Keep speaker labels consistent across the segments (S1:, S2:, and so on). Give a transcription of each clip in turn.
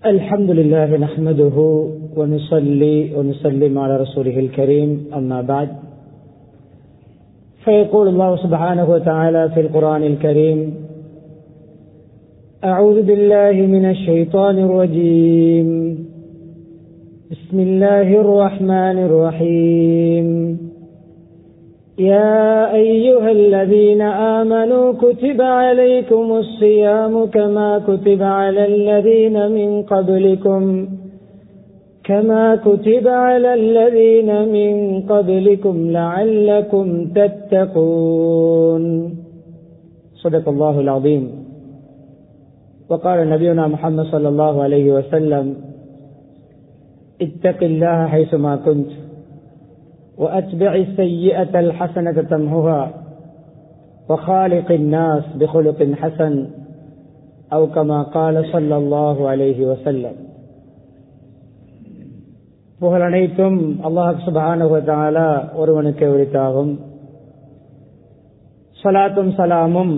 S1: الحمد لله نحمده ونصلي ونسلم على رسوله الكريم أما بعد فيقول الله سبحانه وتعالى في القرآن الكريم أعوذ بالله من الشيطان الرجيم بسم الله الرحمن الرحيم يا أيها الذين آمنوا كتب عليكم الصيام كما كتب على الذين من قبلكم كما كتب على الذين من قبلكم لعلكم تتقون صدق الله العظيم وقال نبينا محمد صلى الله عليه وسلم اتق الله حيثما كنت وأتبع السيئة الحسنة تمهها وخالق الناس بخلق حسن أو كما قال صلى الله عليه وسلم புகழ் அனைத்தும் அல்லாஹ் சுபானுவத்தாலா ஒருவனுக்கு உரித்தாகும் சலாத்தும் சலாமும்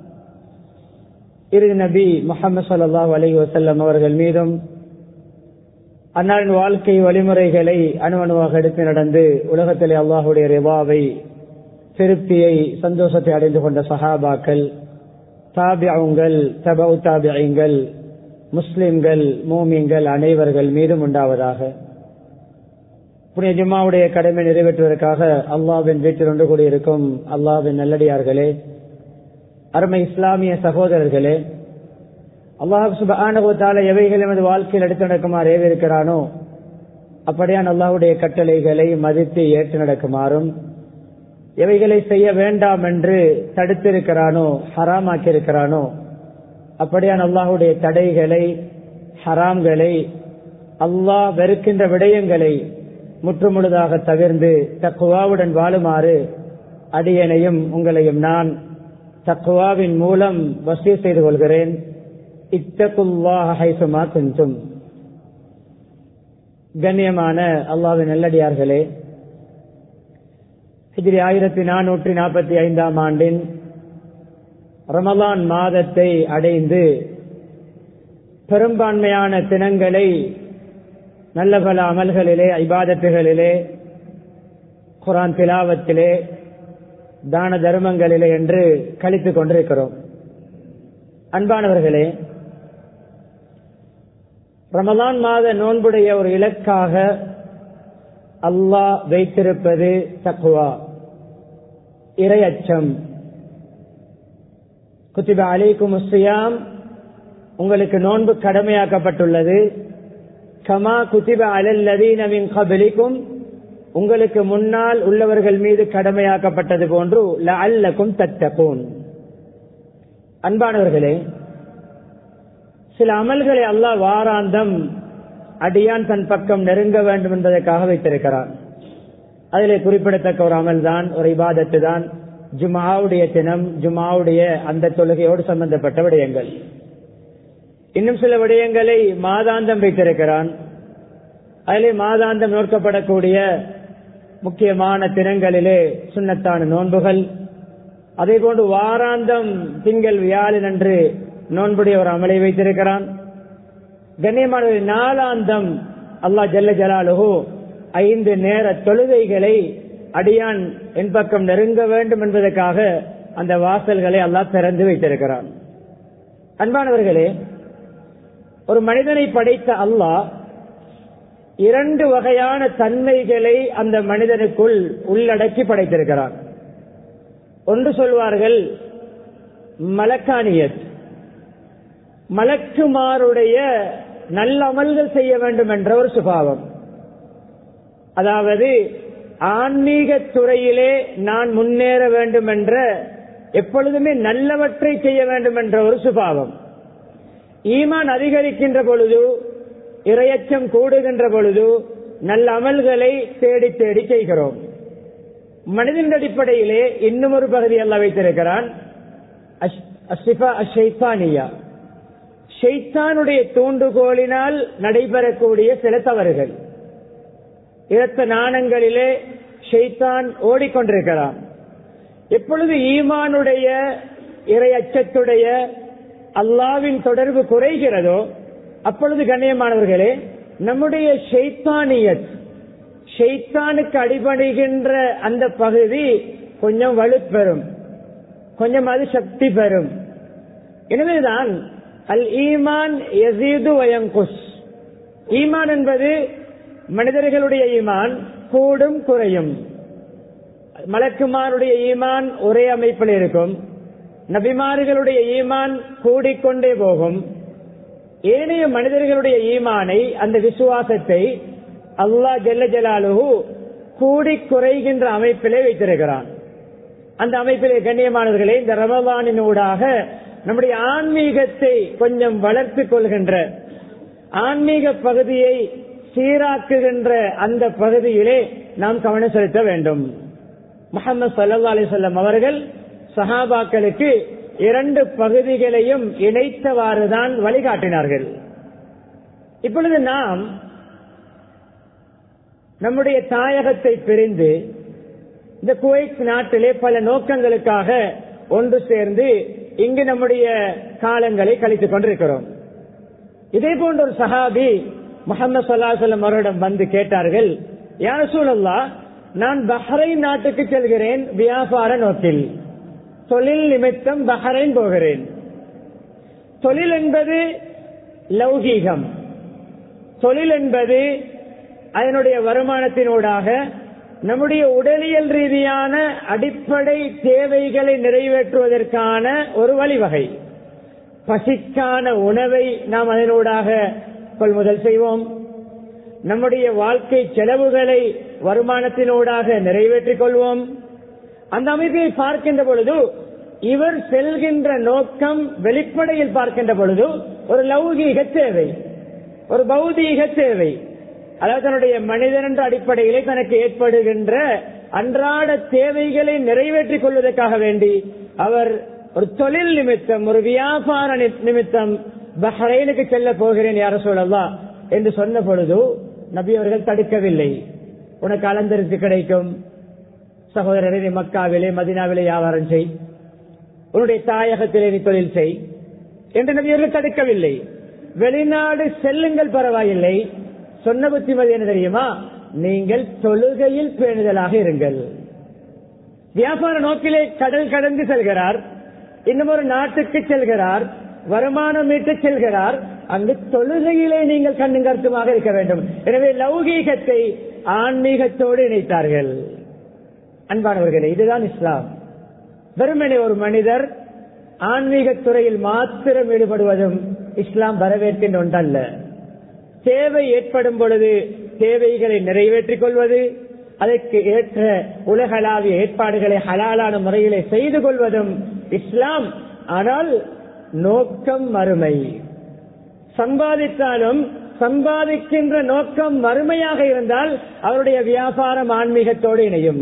S1: இறுதி நபி முகமது சல்லாஹ் அலி வசல்லம் அவர்கள் மீதும் அன்னாரின் வாழ்க்கை வழிமுறைகளை அணுவணுவாக எடுத்து நடந்து உலகத்திலே அல்லாஹுடைய ரிவாவை திருப்தியை சந்தோஷத்தை அடைந்து கொண்ட சஹாபாக்கள் தாபியங்கள் தபவு தாபியங்கள் முஸ்லிம்கள் மூமிங்கள் அனைவர்கள் மீதும் உண்டாவதாக புனித ஜும்மாவுடைய கடமை நிறைவேற்றுவதற்காக அல்லாவின் வீட்டில் ஒன்று கூடியிருக்கும் அல்லாவின் நல்லடியார்களே அருமை இஸ்லாமிய சகோதரர்களே அல்லாஹ் சுபானுவத்தால எவைகள் எமது வாழ்க்கையில் எடுத்து நடக்குமாறு ஏவிருக்கிறானோ அப்படியான் அல்லாஹுடைய கட்டளைகளை மதித்து ஏற்று நடக்குமாறும் எவைகளை செய்ய வேண்டாம் என்று தடுத்திருக்கிறானோ ஹராமாக்கி இருக்கிறானோ அப்படியான் அல்லாஹுடைய தடைகளை ஹராம்களை அல்லாஹ் வெறுக்கின்ற விடயங்களை முற்றுமுழுதாக தவிர்ந்து தக்குவாவுடன் வாழுமாறு அடியனையும் உங்களையும் நான் தக்குவாவின் மூலம் வசதி செய்து கொள்கிறேன் இத்தகுல்லாஹைசுமா குந்தும் கண்ணியமான அல்லாவின் நல்லடியார்களே ஹிஜ்ரி ஆயிரத்தி நானூற்றி நாற்பத்தி ஐந்தாம் ஆண்டின் ரமலான் மாதத்தை அடைந்து பெரும்பான்மையான தினங்களை நல்ல பல அமல்களிலே ஐபாதத்துகளிலே குரான் திலாவத்திலே தான தர்மங்களிலே என்று கழித்துக் கொண்டிருக்கிறோம் அன்பானவர்களே ரமலான் மாத நோன்புடைய ஒரு இலக்காக அல்லாஹ் வைத்திருப்பது தக்குவா இரையச்சம் குத்திப அலிக்கும் முஸ்தியாம் உங்களுக்கு நோன்பு கடமையாக்கப்பட்டுள்ளது கமா குத்திப அலல்லதீனவின் கபலிக்கும் உங்களுக்கு முன்னால் உள்ளவர்கள் மீது கடமையாக்கப்பட்டது போன்று அல்லக்கும் தத்தகூன் அன்பானவர்களே சில அமல்களை அல்லாஹ் வாராந்தம் அடியான் தன் பக்கம் நெருங்க வேண்டும் என்பதற்காக வைத்திருக்கிறார் அதிலே குறிப்பிடத்தக்க ஒரு அமல் தான் ஒரு இபாதத்து தான் ஜுமாவுடைய தினம் ஜுமாவுடைய அந்த தொழுகையோடு சம்பந்தப்பட்ட விடயங்கள் இன்னும் சில விடயங்களை மாதாந்தம் வைத்திருக்கிறான் அதிலே மாதாந்தம் நோக்கப்படக்கூடிய முக்கியமான தினங்களிலே சுண்ணத்தான நோன்புகள் அதே போன்று வாராந்தம் திங்கள் வியாழன் என்று நோன்புடைய ஒரு அமலை வைத்திருக்கிறான் கண்ணியமான நாளாந்தம் அல்லா ஜல்ல ஜலாலுஹோ ஐந்து நேர தொழுகைகளை அடியான் என் பக்கம் நெருங்க வேண்டும் என்பதற்காக அந்த வாசல்களை அல்லாஹ் திறந்து வைத்திருக்கிறான் அன்பானவர்களே ஒரு மனிதனை படைத்த அல்லாஹ் இரண்டு வகையான தன்மைகளை அந்த மனிதனுக்குள் உள்ளடக்கி படைத்திருக்கிறான் ஒன்று சொல்வார்கள் மலக்கானியத் மலக்குமாருடைய நல்ல அமல்கள் செய்ய வேண்டும் என்ற ஒரு சுபாவம் அதாவது ஆன்மீக துறையிலே நான் முன்னேற வேண்டும் என்ற எப்பொழுதுமே நல்லவற்றை செய்ய வேண்டும் என்ற ஒரு சுபாவம் ஈமான் அதிகரிக்கின்ற பொழுது இரையச்சம் கூடுகின்ற பொழுது நல்ல அமல்களை தேடி தேடி செய்கிறோம் மனிதன் அடிப்படையிலே இன்னும் ஒரு பகுதி அல்ல வைத்திருக்கிறான் ஷெய்தானுடைய தூண்டுகோலினால் நடைபெறக்கூடிய சில தவறுகள் இரத்த நாணங்களிலே ஷெய்தான் ஓடிக்கொண்டிருக்கிறான் எப்பொழுது ஈமானுடைய இறை அச்சத்துடைய அல்லாவின் தொடர்பு குறைகிறதோ அப்பொழுது கண்ணியமானவர்களே நம்முடைய ஷெய்தானியத் ஷெய்தானுக்கு அடிபடுகின்ற அந்த பகுதி கொஞ்சம் வலுப்பெறும் கொஞ்சம் அது சக்தி பெறும் எனவேதான் அல் ஈமான் யசீது வயங்குஸ் ஈமான் என்பது மனிதர்களுடைய ஈமான் கூடும் குறையும் மலக்குமாருடைய ஈமான் ஒரே அமைப்பில் இருக்கும் நபிமார்களுடைய ஈமான் கூடிக்கொண்டே போகும் ஏனைய மனிதர்களுடைய ஈமானை அந்த விசுவாசத்தை அல்லாஹ் ஜெல்ல ஜலாலுஹு கூடி குறைகின்ற அமைப்பிலே வைத்திருக்கிறான் அந்த அமைப்பிலே கண்ணியமானவர்களே இந்த ரமவானின் ஊடாக நம்முடைய ஆன்மீகத்தை கொஞ்சம் வளர்த்துக் கொள்கின்ற ஆன்மீக பகுதியை சீராக்குகின்ற அந்த பகுதியிலே நாம் கவனம் செலுத்த வேண்டும் முகமது சல்லா அலிசல்லம் அவர்கள் சஹாபாக்களுக்கு இரண்டு பகுதிகளையும் இணைத்தவாறுதான் வழிகாட்டினார்கள் இப்பொழுது நாம் நம்முடைய தாயகத்தை பிரிந்து இந்த குவைத் நாட்டிலே பல நோக்கங்களுக்காக ஒன்று சேர்ந்து இங்கு நம்முடைய காலங்களை கழித்துக் கொண்டிருக்கிறோம் இதே போன்ற ஒரு சஹாபி முகமது சல்லாஹலம் அவரிடம் வந்து கேட்டார்கள் யார சூழல்லா நான் பஹ்ரைன் நாட்டுக்கு செல்கிறேன் வியாபார நோக்கில் தொழில் நிமித்தம் பஹ்ரைன் போகிறேன் தொழில் என்பது லௌகீகம் தொழில் என்பது அதனுடைய வருமானத்தினூடாக நம்முடைய உடலியல் ரீதியான அடிப்படை தேவைகளை நிறைவேற்றுவதற்கான ஒரு வழிவகை பசிக்கான உணவை நாம் அதனூடாக கொள்முதல் செய்வோம் நம்முடைய வாழ்க்கை செலவுகளை வருமானத்தினூடாக நிறைவேற்றிக் கொள்வோம் அந்த அமைப்பை பார்க்கின்ற பொழுது இவர் செல்கின்ற நோக்கம் வெளிப்படையில் பார்க்கின்ற பொழுது ஒரு லௌகீக தேவை ஒரு பௌதீக தேவை அதாவது தன்னுடைய மனிதன் என்ற அடிப்படையிலே தனக்கு ஏற்படுகின்ற அன்றாட தேவைகளை நிறைவேற்றிக் கொள்வதற்காக வேண்டி அவர் ஒரு தொழில் நிமித்தம் ஒரு வியாபார நிமித்தம் பஹ்ரைனுக்கு செல்ல போகிறேன் யார சொல்லலாம் என்று சொன்ன பொழுது நபி அவர்கள் தடுக்கவில்லை உனக்கு அலந்தரித்து கிடைக்கும் சகோதரரை நீ மக்காவிலே மதினாவிலே வியாபாரம் செய் உன்னுடைய தாயகத்திலே நீ தொழில் செய் என்று நபி அவர்கள் தடுக்கவில்லை வெளிநாடு செல்லுங்கள் பரவாயில்லை சொன்ன புத்திமதி என்ன தெரியுமா நீங்கள் தொழுகையில் பேணுதலாக இருங்கள் வியாபார நோக்கிலே கடல் கடந்து செல்கிறார் இன்னும் ஒரு நாட்டுக்கு செல்கிறார் வருமானம் மீட்டு செல்கிறார் அங்கு தொழுகையிலே நீங்கள் கண்ணும் கருத்துமாக இருக்க வேண்டும் எனவே லௌகீகத்தை ஆன்மீகத்தோடு இணைத்தார்கள் அன்பானவர்களே இதுதான் இஸ்லாம் வெறுமனே ஒரு மனிதர் ஆன்மீக துறையில் மாத்திரம் ஈடுபடுவதும் இஸ்லாம் வரவேற்கின்ற ஒன்றல்ல தேவை ஏற்படும் பொழுது தேவைகளை நிறைவேற்றிக் கொள்வது அதற்கு ஏற்ற உலகளாவிய ஏற்பாடுகளை ஹலாலான முறையிலே செய்து கொள்வதும் இஸ்லாம் ஆனால் நோக்கம் மறுமை சம்பாதித்தாலும் சம்பாதிக்கின்ற நோக்கம் மறுமையாக இருந்தால் அவருடைய வியாபாரம் ஆன்மீகத்தோடு இணையும்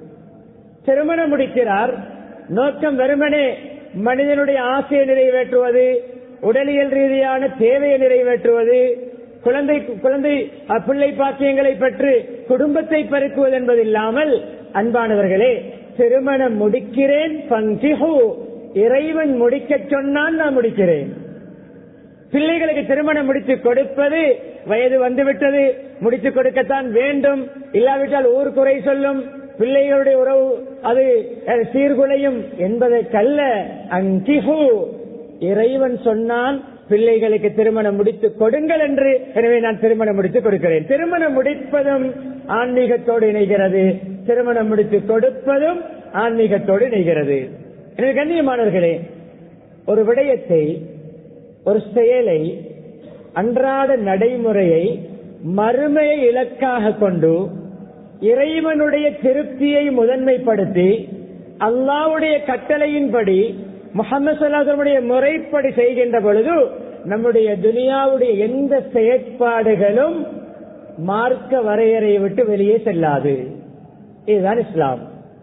S1: திருமணம் முடிக்கிறார் நோக்கம் வெறுமனே மனிதனுடைய ஆசையை நிறைவேற்றுவது உடலியல் ரீதியான தேவையை நிறைவேற்றுவது குழந்தை குழந்தை பிள்ளை பாக்கியங்களை பெற்று குடும்பத்தை பெருக்குவது என்பது இல்லாமல் அன்பானவர்களே திருமணம் முடிக்கிறேன் பங்கிஹு இறைவன் முடிக்க சொன்னால் நான் முடிக்கிறேன் பிள்ளைகளுக்கு திருமணம் முடித்து கொடுப்பது வயது வந்துவிட்டது முடித்து கொடுக்கத்தான் வேண்டும் இல்லாவிட்டால் ஊர் குறை சொல்லும் பிள்ளைகளுடைய உறவு அது சீர்குலையும் என்பதற்கல்ல அங்கிஹு இறைவன் சொன்னான் பிள்ளைகளுக்கு திருமணம் முடித்து கொடுங்கள் என்று எனவே நான் திருமணம் முடித்து கொடுக்கிறேன் திருமணம் முடிப்பதும் ஆன்மீகத்தோடு இணைகிறது திருமணம் முடித்து கொடுப்பதும் ஆன்மீகத்தோடு இணைகிறது எனவே கண்ணியமானவர்களே ஒரு விடயத்தை ஒரு செயலை அன்றாட நடைமுறையை மறுமையை இலக்காக கொண்டு இறைவனுடைய திருப்தியை முதன்மைப்படுத்தி அல்லாவுடைய கட்டளையின்படி முகமது சல்லாசனுடைய முறைப்படி செய்கின்ற பொழுது நம்முடைய துனியாவுடைய எந்த செயற்பாடுகளும் மார்க்க வரையறையை விட்டு வெளியே செல்லாது இதுதான் இஸ்லாம்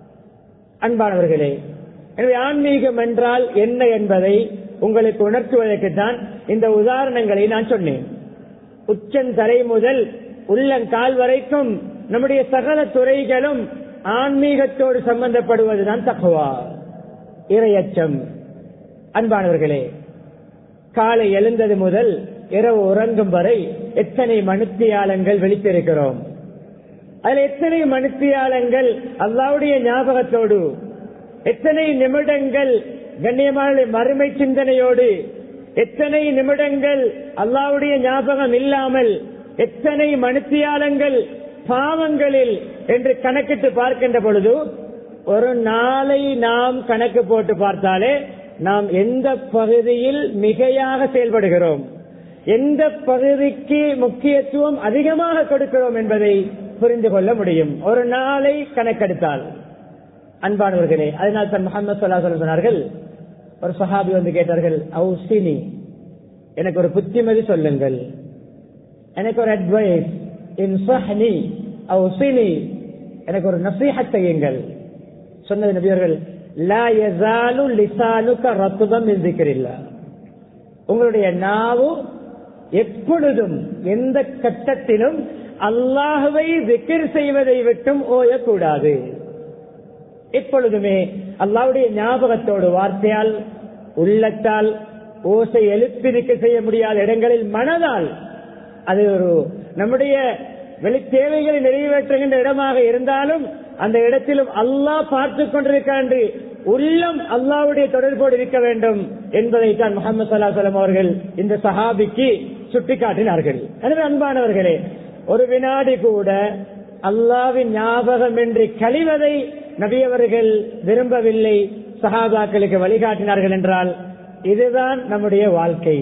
S1: அன்பானவர்களே எனவே ஆன்மீகம் என்றால் என்ன என்பதை உங்களுக்கு உணர்த்துவதற்கு தான் இந்த உதாரணங்களை நான் சொன்னேன் உச்சந்தரை முதல் உள்ளங்கால் வரைக்கும் நம்முடைய சகல துறைகளும் ஆன்மீகத்தோடு சம்பந்தப்படுவதுதான் தகுவா இரையச்சம் அன்பானவர்களே காலை எழுந்தது முதல் இரவு உறங்கும் வரை எத்தனை மனுத்தியாளங்கள் விழித்திருக்கிறோம் அதில் எத்தனை மனுத்தியாளங்கள் அல்லாவுடைய ஞாபகத்தோடு எத்தனை நிமிடங்கள் கண்ணியமான மறுமை சிந்தனையோடு எத்தனை நிமிடங்கள் அல்லாவுடைய ஞாபகம் இல்லாமல் எத்தனை மனுத்தியாளங்கள் பாவங்களில் என்று கணக்கிட்டு பார்க்கின்ற பொழுது ஒரு நாளை நாம் கணக்கு போட்டு பார்த்தாலே நாம் எந்த பகுதியில் மிகையாக செயல்படுகிறோம் எந்த பகுதிக்கு முக்கியத்துவம் அதிகமாக கொடுக்கிறோம் என்பதை புரிந்து கொள்ள முடியும் ஒரு நாளை கணக்கெடுத்தால் அன்பானவர்களே அதனால் தான் முகமது சொல்லா சொன்னார்கள் ஒரு சஹாபி வந்து கேட்டார்கள் அவுசினி எனக்கு ஒரு புத்திமதி சொல்லுங்கள் எனக்கு ஒரு அட்வைஸ் இன்சஹ்னி அவுசினி எனக்கு ஒரு நசீஹத் செய்யுங்கள் சொன்னது நபியர்கள் லா யஸாலு லிசானுக ரத்துபம் மின் திக்ரில்லா உங்களுடைய நாவு எப்பொழுதும் எந்த கட்டத்திலும் அல்லாஹுவை திக்கிர் செய்வதை விட்டும் ஓயக்கூடாது எப்பொழுதுமே அல்லாவுடைய ஞாபகத்தோடு வார்த்தையால் உள்ளத்தால் ஓசை எழுப்பிருக்க செய்ய முடியாத இடங்களில் மனதால் அது ஒரு நம்முடைய வெளி தேவைகளை நிறைவேற்றுகின்ற இடமாக இருந்தாலும் அந்த இடத்திலும் அல்லாஹ் பார்த்து கொண்டிருக்கான் உள்ளம் அல்லாவுடைய தொடர்போடு இருக்க வேண்டும் என்பதைத்தான் முகமது சல்லாஹலம் அவர்கள் இந்த சஹாபிக்கு சுட்டிக்காட்டினார்கள் எனவே அன்பானவர்களே ஒரு வினாடி கூட அல்லாவின் ஞாபகம் என்று கழிவதை நபியவர்கள் விரும்பவில்லை சஹாபாக்களுக்கு வழிகாட்டினார்கள் என்றால் இதுதான் நம்முடைய வாழ்க்கை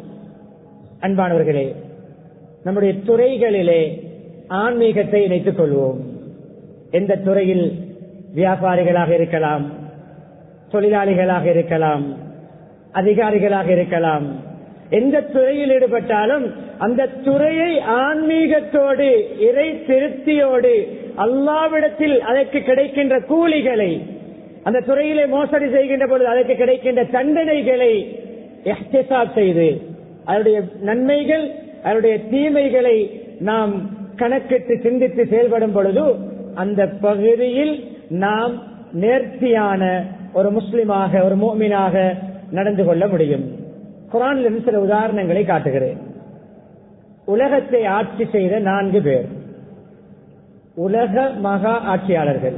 S1: அன்பானவர்களே நம்முடைய துறைகளிலே ஆன்மீகத்தை இணைத்துக் கொள்வோம் எந்த துறையில் வியாபாரிகளாக இருக்கலாம் தொழிலாளிகளாக இருக்கலாம் அதிகாரிகளாக இருக்கலாம் எந்த துறையில் ஈடுபட்டாலும் அந்த துறையை ஆன்மீகத்தோடு இறை திருப்தியோடு அல்லாவிடத்தில் அதற்கு கிடைக்கின்ற கூலிகளை அந்த துறையிலே மோசடி செய்கின்ற பொழுது அதற்கு கிடைக்கின்ற தண்டனைகளை எஹ்திசாப் செய்து அதனுடைய நன்மைகள் அதனுடைய தீமைகளை நாம் கணக்கிட்டு சிந்தித்து செயல்படும் பொழுது அந்த பகுதியில் நாம் நேர்த்தியான ஒரு முஸ்லிமாக ஒரு மோமினாக நடந்து கொள்ள முடியும் குரானிலிருந்து சில உதாரணங்களை காட்டுகிறேன் உலகத்தை ஆட்சி செய்த நான்கு பேர் உலக மகா ஆட்சியாளர்கள்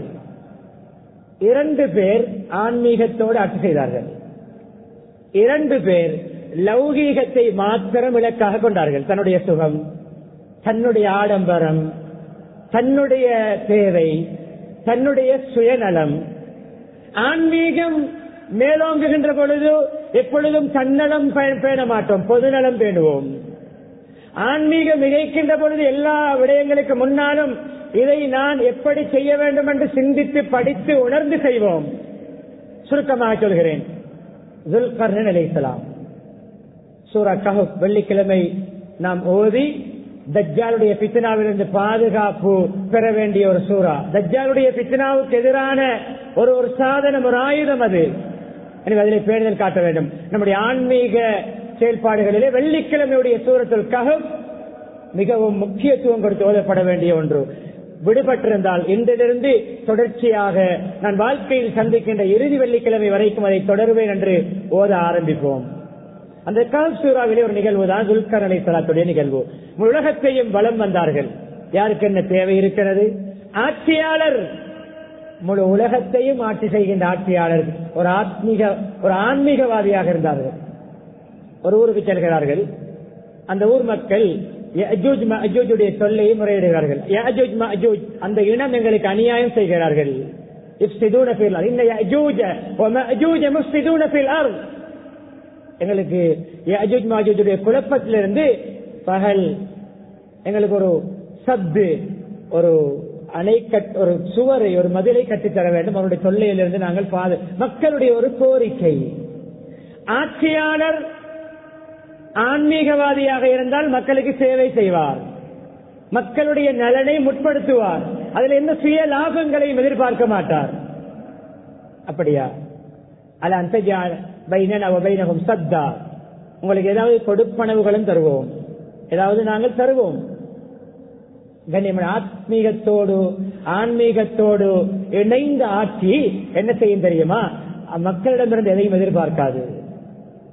S1: இரண்டு பேர் ஆன்மீகத்தோடு ஆட்சி செய்தார்கள் இரண்டு பேர் லௌகீகத்தை மாத்திரம் இலக்காக கொண்டார்கள் தன்னுடைய சுகம் தன்னுடைய ஆடம்பரம் தன்னுடைய தேவை தன்னுடைய சுயநலம் ஆன்மீகம் மேலோங்குகின்ற பொழுது எப்பொழுதும் தன்னலம் பேண மாட்டோம் பொதுநலம் பேணுவோம் ஆன்மீகம் மிகைக்கின்ற பொழுது எல்லா விடயங்களுக்கு முன்னாலும் இதை நான் எப்படி செய்ய வேண்டும் என்று சிந்தித்து படித்து உணர்ந்து செய்வோம் சுருக்கமாக சொல்கிறேன் துல்கர்ணன் அலைசலாம் சூரா கஹப் வெள்ளிக்கிழமை நாம் ஓதி தஜ்ஜாலுடைய பித்னாவிலிருந்து பாதுகாப்பு பெற வேண்டிய ஒரு சூறா தஜ்ஜாலுடைய பித்னாவுக்கு எதிரான ஒரு ஒரு சாதனம் ஒரு ஆயுதம் அது எனவே அதிலே பேணுதல் காட்ட வேண்டும் நம்முடைய ஆன்மீக செயல்பாடுகளிலே வெள்ளிக்கிழமையுடைய சூரத்தில் கஹப் மிகவும் முக்கியத்துவம் கொடுத்து ஓதப்பட வேண்டிய ஒன்று விடுபட்டிருந்தால் இன்றிலிருந்து தொடர்ச்சியாக நான் வாழ்க்கையில் சந்திக்கின்ற இறுதி வெள்ளிக்கிழமை வரைக்கும் அதை தொடருவேன் என்று ஓத ஆரம்பிப்போம் அந்த கல் சூறாவிலே ஒரு நிகழ்வு தான் துல்கர் அலை சலாத்துடைய நிகழ்வு உலகத்தையும் வளம் வந்தார்கள் யாருக்கு என்ன தேவை இருக்கிறது ஆட்சியாளர் முழு உலகத்தையும் ஆட்சி செய்கின்ற ஆட்சியாளர் ஒரு ஆத்மீக ஒரு ஆன்மீகவாதியாக இருந்தார்கள் ஒரு ஊருக்கு செல்கிறார்கள் அந்த ஊர் மக்கள் அஜூஜுடைய சொல்லையை முறையிடுகிறார்கள் அந்த இனம் எங்களுக்கு அநியாயம் செய்கிறார்கள் எங்களுக்கு குழப்பத்திலிருந்து பகல் எங்களுக்கு ஒரு சத்து ஒரு அணை கட் ஒரு சுவரை ஒரு மதிலை கட்டித்தர வேண்டும் அவருடைய தொல்லையிலிருந்து நாங்கள் பாது மக்களுடைய ஒரு கோரிக்கை ஆட்சியாளர் ஆன்மீகவாதியாக இருந்தால் மக்களுக்கு சேவை செய்வார் மக்களுடைய நலனை முற்படுத்துவார் அதில் எந்த சுய லாபங்களையும் எதிர்பார்க்க மாட்டார் அப்படியா அல்ல அந்த பைனகும் சத்தா உங்களுக்கு ஏதாவது கொடுப்பனவுகளும் தருவோம் ஏதாவது நாங்கள் தருவோம் கண்ணியமான ஆத்மீகத்தோடு ஆன்மீகத்தோடு இணைந்த ஆட்சி என்ன செய்யும் தெரியுமா மக்களிடமிருந்து எதையும் எதிர்பார்க்காது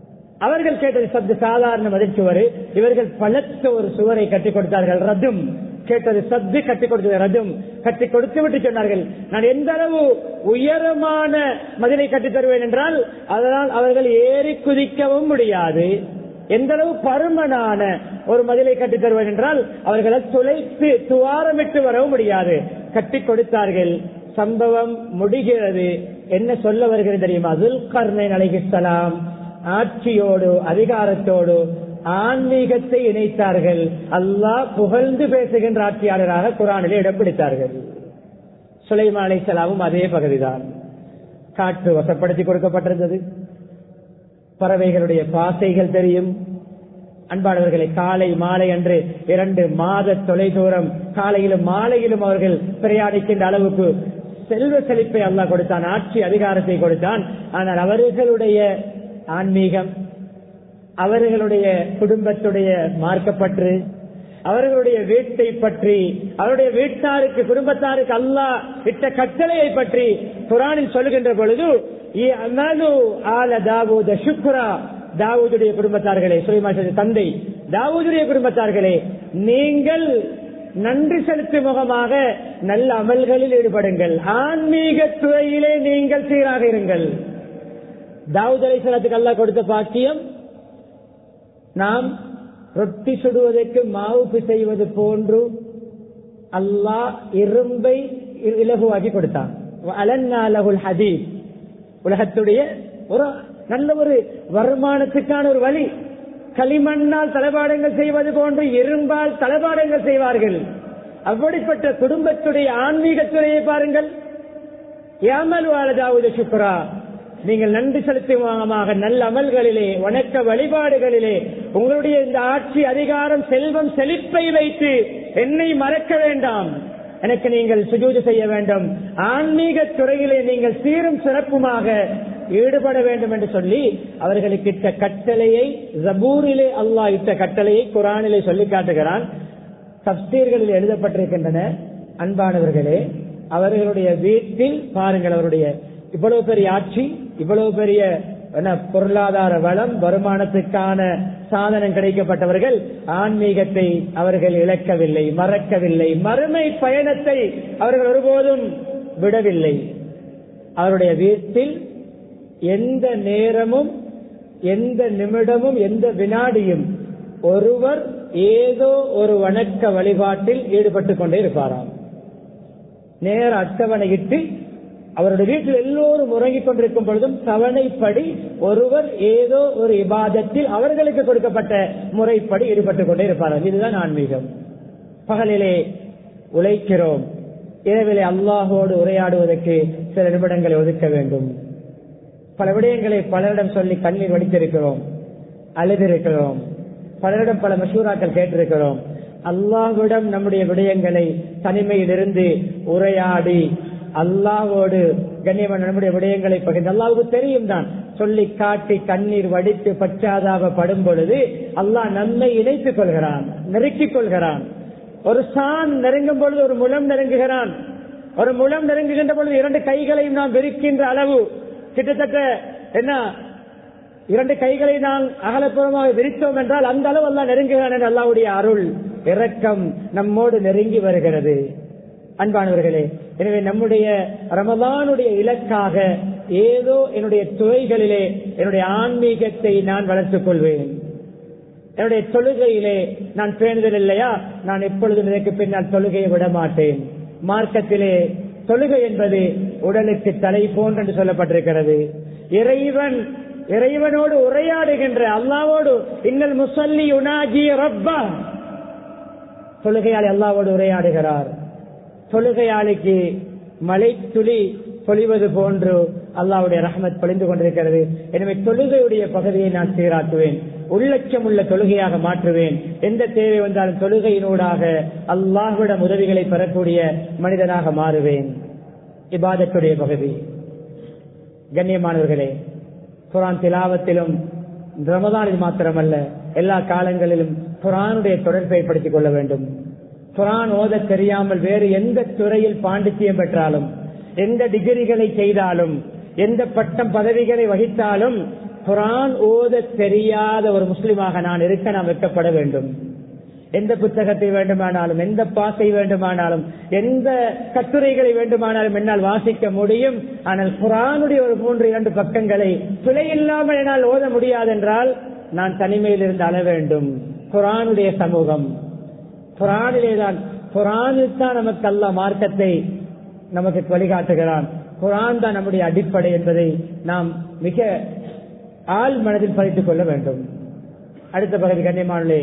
S1: அவர்கள் கேட்டது சப்த சாதாரண மதில் சுவர் இவர்கள் பலத்த ஒரு சுவரை கட்டிக் கொடுத்தார்கள் ரதும் கேட்டது சத்து கட்டி கொடுத்தது ரஜம் கட்டி கொடுத்து விட்டு சொன்னார்கள் நான் எந்த அளவு உயரமான மதிலை கட்டி தருவேன் என்றால் அதனால் அவர்கள் ஏறி குதிக்கவும் முடியாது எந்த அளவு பருமனான ஒரு மதிலை கட்டி தருவேன் என்றால் அவர்களை துளைத்து துவாரமிட்டு வரவும் முடியாது கட்டி கொடுத்தார்கள் சம்பவம் முடிகிறது என்ன சொல்ல வருகிறது தெரியுமா அதுல் கர்ணை அலைகிஸ்லாம் ஆட்சியோடு அதிகாரத்தோடு ஆன்மீகத்தை இணைத்தார்கள் அல்லாஹ் புகழ்ந்து பேசுகின்ற ஆட்சியாளராக குரானிலே இடம் பிடித்தார்கள் சுலைமா அலைசலாமும் அதே பகுதிதான் காற்று வசப்படுத்தி கொடுக்கப்பட்டிருந்தது பறவைகளுடைய பாசைகள் தெரியும் அன்பானவர்களை காலை மாலை அன்று இரண்டு மாத தொலைதூரம் காலையிலும் மாலையிலும் அவர்கள் பிரயாணிக்கின்ற அளவுக்கு செல்வ செழிப்பை அல்லாஹ் கொடுத்தான் ஆட்சி அதிகாரத்தை கொடுத்தான் ஆனால் அவர்களுடைய ஆன்மீகம் அவர்களுடைய குடும்பத்துடைய மார்க்கப்பற்று அவர்களுடைய வீட்டை பற்றி அவருடைய வீட்டாருக்கு குடும்பத்தாருக்கு அல்லாஹ் இட்ட கட்டளையை பற்றி குரானில் சொல்லுகின்ற பொழுது ஆல தாவூத சுக்ரா தாவூதுடைய குடும்பத்தார்களே சுலைமாச தந்தை தாவூதுடைய குடும்பத்தார்களே நீங்கள் நன்றி செலுத்தும் முகமாக நல்ல அமல்களில் ஈடுபடுங்கள் ஆன்மீக துறையிலே நீங்கள் சீராக இருங்கள் தாவூத் அலிசலத்துக்கு அல்லா கொடுத்த பாக்கியம் நாம் ரொட்டி சுடுவதற்கு மாவு பிசைவது போன்று அல்லாஹ் இரும்பை இலகுவாக்கி கொடுத்தான் அலன்னாலகுல் ஹதீப் உலகத்துடைய ஒரு நல்ல ஒரு வருமானத்துக்கான ஒரு வழி களிமண்ணால் தளபாடங்கள் செய்வது போன்று இரும்பால் தளபாடங்கள் செய்வார்கள் அப்படிப்பட்ட குடும்பத்துடைய ஆன்மீகத்துறையை பாருங்கள் ஏமல் வாழதாவது சுக்ரா நீங்கள் நன்றி செலுத்துமாக நல்ல அமல்களிலே வணக்க வழிபாடுகளிலே உங்களுடைய இந்த ஆட்சி அதிகாரம் செல்வம் செழிப்பை வைத்து என்னை மறக்க வேண்டாம் எனக்கு நீங்கள் சுஜூது செய்ய வேண்டும் ஆன்மீக துறையிலே நீங்கள் சீரும் சிறப்புமாக ஈடுபட வேண்டும் என்று சொல்லி அவர்களுக்கு இட்ட கட்டளையை ஜபூரிலே அல்லாஹ் இட்ட கட்டளையை குரானிலே சொல்லி காட்டுகிறான் தப்தீர்களில் எழுதப்பட்டிருக்கின்றன அன்பானவர்களே அவர்களுடைய வீட்டில் பாருங்கள் அவருடைய இவ்வளவு பெரிய ஆட்சி இவ்வளவு பெரிய பொருளாதார வளம் வருமானத்துக்கான சாதனம் கிடைக்கப்பட்டவர்கள் ஆன்மீகத்தை அவர்கள் இழக்கவில்லை மறக்கவில்லை மறுமை பயணத்தை அவர்கள் ஒருபோதும் விடவில்லை அவருடைய வீட்டில் எந்த நேரமும் எந்த நிமிடமும் எந்த வினாடியும் ஒருவர் ஏதோ ஒரு வணக்க வழிபாட்டில் ஈடுபட்டுக் கொண்டே இருப்பாராம் நேர அட்டவணையிட்டு அவருடைய வீட்டில் எல்லோரும் உறங்கிக் கொண்டிருக்கும் பொழுதும் தவணைப்படி ஒருவர் ஏதோ ஒரு இபாதத்தில் அவர்களுக்கு கொடுக்கப்பட்ட முறைப்படி ஈடுபட்டுக் கொண்டே இருப்பார்கள் இதுதான் ஆன்மீகம் பகலிலே உழைக்கிறோம் இரவிலே அல்லாஹோடு உரையாடுவதற்கு சில நிமிடங்களை ஒதுக்க வேண்டும் பல விடயங்களை பலரிடம் சொல்லி கண்ணீர் வடித்திருக்கிறோம் அழுதிருக்கிறோம் பலரிடம் பல மசூராக்கள் கேட்டிருக்கிறோம் அல்லாஹ்விடம் நம்முடைய விடயங்களை தனிமையிலிருந்து உரையாடி அல்லாவோடு கண்ணியமான நம்முடைய விடயங்களை பகிர்ந்து அல்லாவுக்கு தெரியும் தான் சொல்லி காட்டி கண்ணீர் வடித்து பச்சாதாபப்படும் பொழுது அல்லாஹ் நம்மை இணைத்துக் கொள்கிறான் நெருக்கிக் கொள்கிறான் ஒரு சான் நெருங்கும் பொழுது ஒரு முலம் நெருங்குகிறான் ஒரு முலம் நெருங்குகின்ற பொழுது இரண்டு கைகளையும் நாம் விரிக்கின்ற அளவு கிட்டத்தட்ட என்ன இரண்டு கைகளை நாம் அகலப்புறமாக விரித்தோம் என்றால் அந்த அளவு அல்லா நெருங்குகிறான் என்று அல்லாவுடைய அருள் இரக்கம் நம்மோடு நெருங்கி வருகிறது அன்பானவர்களே எனவே நம்முடைய ரமதானுடைய இலக்காக ஏதோ என்னுடைய துறைகளிலே என்னுடைய ஆன்மீகத்தை நான் வளர்த்துக் கொள்வேன் என்னுடைய தொழுகையிலே நான் பேணுதல் இல்லையா நான் எப்பொழுதும் இதற்கு பின்னால் தொழுகையை விட மாட்டேன் மார்க்கத்திலே தொழுகை என்பது உடலுக்கு தலை போன்று என்று சொல்லப்பட்டிருக்கிறது இறைவன் இறைவனோடு உரையாடுகின்ற அல்லாவோடு இன்னல் முசல்லி உனாஜி ரப்பா தொழுகையாளி அல்லாவோடு உரையாடுகிறார் தொழுகையாளிக்கு மலை துளி பொழிவது போன்று அல்லாவுடைய ரஹமத் பொழிந்து கொண்டிருக்கிறது எனவே தொழுகையுடைய பகுதியை நான் சீராக்குவேன் உள்ளட்சம் உள்ள தொழுகையாக மாற்றுவேன் எந்த தேவை வந்தாலும் தொழுகையினூடாக அல்லாஹ்விடம் உதவிகளை பெறக்கூடிய மனிதனாக மாறுவேன் இபாதத்துடைய பகுதி கண்ணியமானவர்களே குரான் திலாவத்திலும் ரமதானில் மாத்திரமல்ல எல்லா காலங்களிலும் குரானுடைய தொடர்பை படுத்திக் கொள்ள வேண்டும் குரான் ஓத தெரியாமல் வேறு எந்த துறையில் பாண்டித்யம் பெற்றாலும் எந்த டிகிரிகளை செய்தாலும் எந்த பட்டம் பதவிகளை வகித்தாலும் குரான் ஓத தெரியாத ஒரு முஸ்லிமாக நான் இருக்க நான் வைக்கப்பட வேண்டும் எந்த புத்தகத்தை வேண்டுமானாலும் எந்த பாசை வேண்டுமானாலும் எந்த கட்டுரைகளை வேண்டுமானாலும் என்னால் வாசிக்க முடியும் ஆனால் குரானுடைய ஒரு மூன்று இரண்டு பக்கங்களை பிழை இல்லாமல் என்னால் ஓத முடியாதென்றால் நான் தனிமையில் இருந்து அழ வேண்டும் குரானுடைய சமூகம் குரானிலே தான் குரானில் தான் நமக்கு அல்ல மார்க்கத்தை நமக்கு வழிகாட்டுகிறான் குரான் தான் நம்முடைய அடிப்படை என்பதை நாம் மிக ஆள் மனதில் பதித்துக் கொள்ள வேண்டும் அடுத்த பகுதி கண்ணியமானே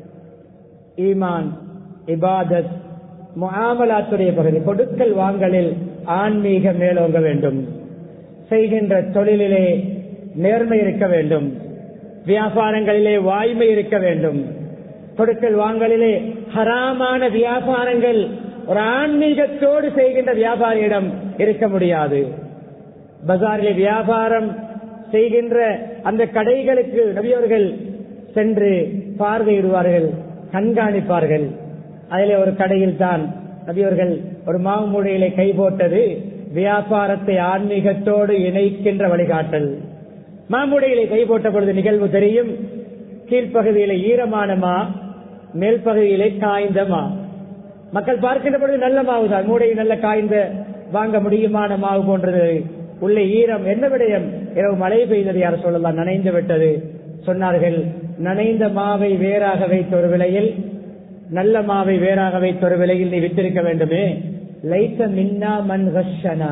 S1: ஈமான் இபாதத் முஆமலாத்துடைய பகுதி கொடுக்கல் வாங்கலில் ஆன்மீக மேலோங்க வேண்டும் செய்கின்ற தொழிலிலே நேர்மை இருக்க வேண்டும் வியாபாரங்களிலே வாய்மை இருக்க வேண்டும் கொடுக்கல் வாங்கலிலே ஹராமான வியாபாரங்கள் ஒரு ஆன்மீகத்தோடு செய்கின்ற வியாபாரியிடம் இருக்க முடியாது பஜாரிலே வியாபாரம் செய்கின்ற அந்த கடைகளுக்கு நபியவர்கள் சென்று பார்வையிடுவார்கள் கண்காணிப்பார்கள் அதிலே ஒரு கடையில் தான் நபியவர்கள் ஒரு மாவுமூடையிலே கை போட்டது வியாபாரத்தை ஆன்மீகத்தோடு இணைக்கின்ற வழிகாட்டல் மாமுடையிலே கை போட்ட பொழுது நிகழ்வு தெரியும் கீழ்ப்பகுதியிலே ஈரமான மா மேல் பகுதியிலே காய்ந்த மா மக்கள் பார்க்கின்ற பொழுது நல்ல மாவுதான் மூடை நல்ல காய்ந்த வாங்க முடியுமான மாவு போன்றது உள்ளே ஈரம் என்ன விடயம் இரவு மழை பெய்தது யார் சொல்லலாம் நனைந்து விட்டது சொன்னார்கள் நனைந்த மாவை வேறாக வைத்த ஒரு விலையில் நல்ல மாவை வேறாக வைத்த ஒரு விலையில் நீ வித்திருக்க வேண்டுமே லைத்த மின்னா மன் ஹஷனா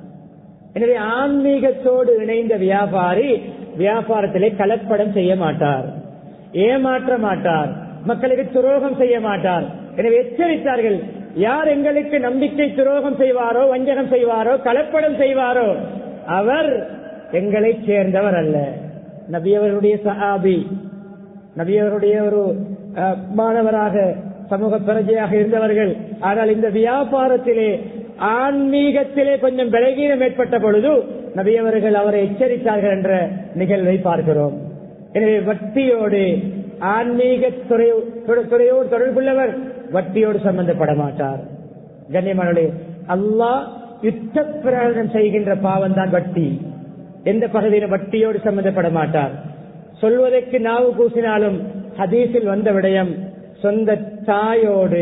S1: எனவே ஆன்மீகத்தோடு இணைந்த வியாபாரி வியாபாரத்திலே கலப்படம் செய்ய மாட்டார் ஏமாற்ற மாட்டார் மக்களுக்கு துரோகம் செய்ய மாட்டார் எனவே எச்சரித்தார்கள் யார் எங்களுக்கு நம்பிக்கை துரோகம் செய்வாரோ வஞ்சகம் செய்வாரோ கலப்படம் செய்வாரோ அவர் எங்களை சேர்ந்தவர் அல்ல நபியவருடைய சஹாபி நபியவருடைய ஒரு அஹ், மாணவராக சமூக பிரஜையாக இருந்தவர்கள் ஆனால் இந்த வியாபாரத்திலே ஆன்மீகத்திலே கொஞ்சம் பலகீனம் ஏற்பட்ட பொழுது நபியவர்கள் அவரை எச்சரித்தார்கள் என்ற நிகழ்வை பார்க்கிறோம் எனவே வட்டியோடு ஆன்மீக துறை துறை- துறையோடு தொடர்புள்ளவர் வட்டியோடு சம்பந்தப்பட மாட்டார் கண்ணியமானே அல்லாஹ் யுத்த பிரகடனம் செய்கின்ற பாவம் தான் வட்டி எந்த பகுதியிலும் வட்டியோடு சம்பந்தப்பட மாட்டார் சொல்வதற்கு நாவு கூசினாலும் ஹதீஸில் வந்த விடயம் சொந்த தாயோடு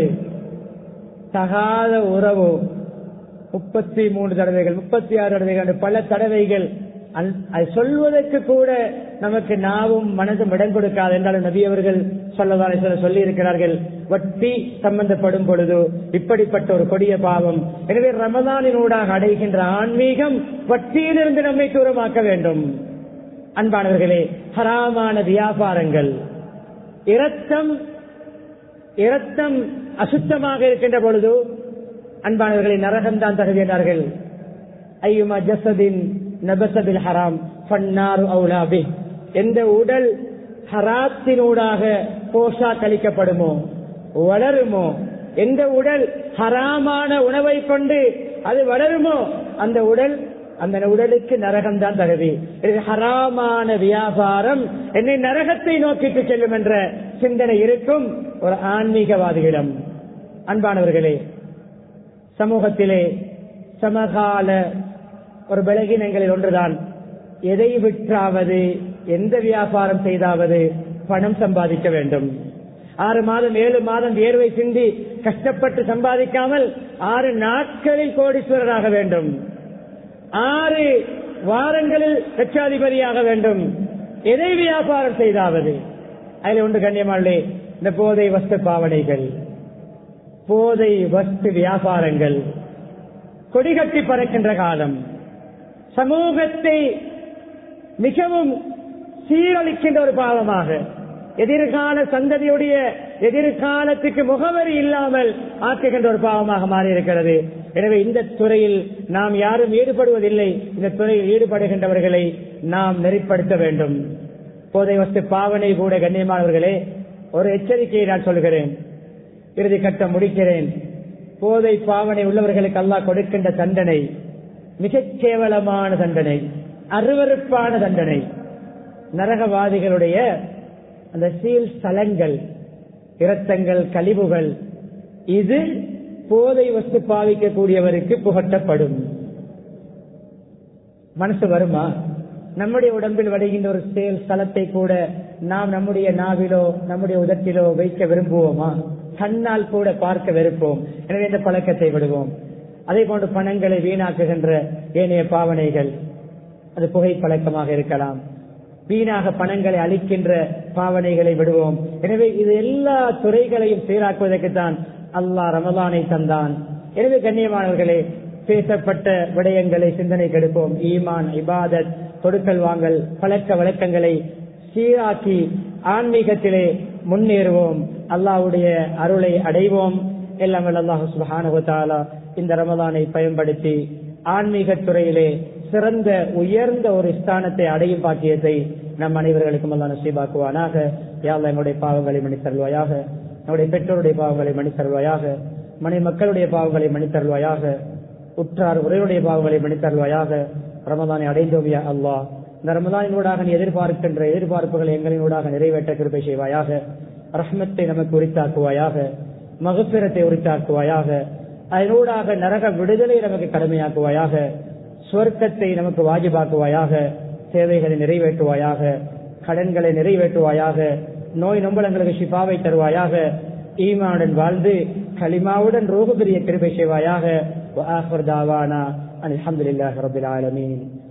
S1: தகாத உறவு முப்பத்தி மூன்று தடவைகள் முப்பத்தி ஆறு தடவைகள் என்று பல தடவைகள் அல்- அது சொல்வதற்கு கூட நமக்கு நாவும் மனதும் இடம் கொடுக்காது என்றாலும் நபி அவர்கள் சொல்லதான சில சொல்லி இருக்கிறார்கள் வட்டி சம்பந்தப்படும் பொழுது இப்படிப்பட்ட ஒரு கொடிய பாவம் எனவே ரமதானினூடாக அடைகின்ற ஆன்மீகம் வட்டியிலிருந்து நம்மை தூரமாக்க வேண்டும் அன்பானவர்களே ஹராமான வியாபாரங்கள் இரத்தம் இரத்தம் அசுத்தமாக இருக்கின்ற பொழுது அன்பானவர்களை நரகம் தான் தருகிறார்கள் ஐயுமா ஜசதின் நபசபில் ஹராம் ஃபன்னாரு அவுலாபி எந்த உடல் ஹராத்தினூடாக போஷா கழிக்கப்படுமோ வளருமோ எந்த உடல் ஹராமான உணவை கொண்டு அது வளருமோ அந்த உடல் அந்த உடலுக்கு நரகம் தான் தகுதி இது ஹராமான வியாபாரம் என்னை நரகத்தை நோக்கிட்டு செல்லும் என்ற சிந்தனை இருக்கும் ஒரு ஆன்மீகவாதியிடம் அன்பானவர்களே சமூகத்திலே சமகால ஒரு பலகீனங்களில் ஒன்றுதான் எதை விற்றாவது எந்த வியாபாரம் செய்தாவது பணம் சம்பாதிக்க வேண்டும் ஆறு மாதம் ஏழு மாதம் வேர்வை சிந்தி கஷ்டப்பட்டு சம்பாதிக்காமல் ஆறு நாட்களில் கோடீஸ்வரராக வேண்டும் ஆறு வாரங்களில் லட்சாதிபதியாக வேண்டும் எதை வியாபாரம் செய்தாவது அதில் ஒன்று கண்ணியமாளே இந்த போதை வஸ்து பாவனைகள் போதை வஸ்து வியாபாரங்கள் கொடிகட்டி பறக்கின்ற காலம் சமூகத்தை மிகவும் சீரழிக்கின்ற ஒரு பாவமாக எதிர்கால சந்ததியுடைய எதிர்காலத்துக்கு முகவரி இல்லாமல் ஆக்குகின்ற ஒரு பாவமாக மாறி இருக்கிறது எனவே இந்த துறையில் நாம் யாரும் ஈடுபடுவதில்லை இந்த துறையில் ஈடுபடுகின்றவர்களை நாம் நெறிப்படுத்த வேண்டும் போதை வஸ்து பாவனை கூட கண்ணியமானவர்களே ஒரு எச்சரிக்கையை நான் சொல்கிறேன் இறுதி கட்டம் முடிக்கிறேன் போதை பாவனை உள்ளவர்களுக்கு அல்லாஹ் கொடுக்கின்ற தண்டனை மிகக் கேவலமான தண்டனை அருவருப்பான தண்டனை நரகவாதிகளுடைய அந்த சீல் ஸ்தலங்கள் இரத்தங்கள் கழிவுகள் இது போதை வஸ்து பாவிக்கக்கூடியவருக்கு புகட்டப்படும் மனசு வருமா நம்முடைய உடம்பில் வடைகின்ற ஒரு செயல் ஸ்தலத்தை கூட நாம் நம்முடைய நாவிலோ நம்முடைய உதட்டிலோ வைக்க விரும்புவோமா கண்ணால் கூட பார்க்க வெறுப்போம் எனவே இந்த பழக்கத்தை விடுவோம் அதே போன்று பணங்களை வீணாக்குகின்ற ஏனைய பாவனைகள் அது புகை பழக்கமாக இருக்கலாம் வீணாக பணங்களை அளிக்கின்ற பாவனைகளை விடுவோம் எனவே இது எல்லா துறைகளையும் சீராக்குவதற்குத்தான் அல்லாஹ் ரமலானை தந்தான் எனவே கண்ணியமானவர்களே பேசப்பட்ட விடயங்களை சிந்தனை கெடுப்போம் ஈமான் இபாதத் கொடுக்கல் வாங்கல் பழக்க வழக்கங்களை சீராக்கி ஆன்மீகத்திலே முன்னேறுவோம் அல்லாஹ்வுடைய அருளை அடைவோம் எல்லாம் அல்லாஹு சுபஹானுவத்தாலா இந்த ரமலானை பயன்படுத்தி ஆன்மீக துறையிலே சிறந்த உயர்ந்த ஒரு ஸ்தானத்தை அடையும் பாக்கியத்தை நம் அனைவர்களுக்கும் அல்லா நசீபாக்குவானாக யாழ் எங்களுடைய பாவங்களை மன்னித்தருள்வாயாக நம்முடைய பெற்றோருடைய பாவங்களை மன்னித்தருள்வாயாக மனை மக்களுடைய பாவங்களை மன்னித்தருள்வாயாக உற்றார் உரையுடைய பாவங்களை மன்னித்தருள்வாயாக ரமதானை அடைந்தோவியா அல்லாஹ் இந்த ரமதானினூடாக நீ எதிர்பார்க்கின்ற எதிர்பார்ப்புகளை எங்களினூடாக நிறைவேற்ற கிருபை செய்வாயாக ரஹ்மத்தை நமக்கு உரித்தாக்குவாயாக மகப்பிரத்தை உரித்தாக்குவாயாக அதனூடாக நரக விடுதலை நமக்கு கடமையாக்குவாயாக சுவர்க்கத்தை நமக்கு வாஜிபாக்குவாயாக தேவைகளை நிறைவேற்றுவாயாக கடன்களை நிறைவேற்றுவாயாக நோய் நொம்பலங்களுக்கு ஷிபாவை தருவாயாக ஈமானுடன் வாழ்ந்து களிமாவுடன் ரோகு பெரிய கிருபை செய்வாயாக அலமதுல்லாஹ் ரபில் ஆலமீன்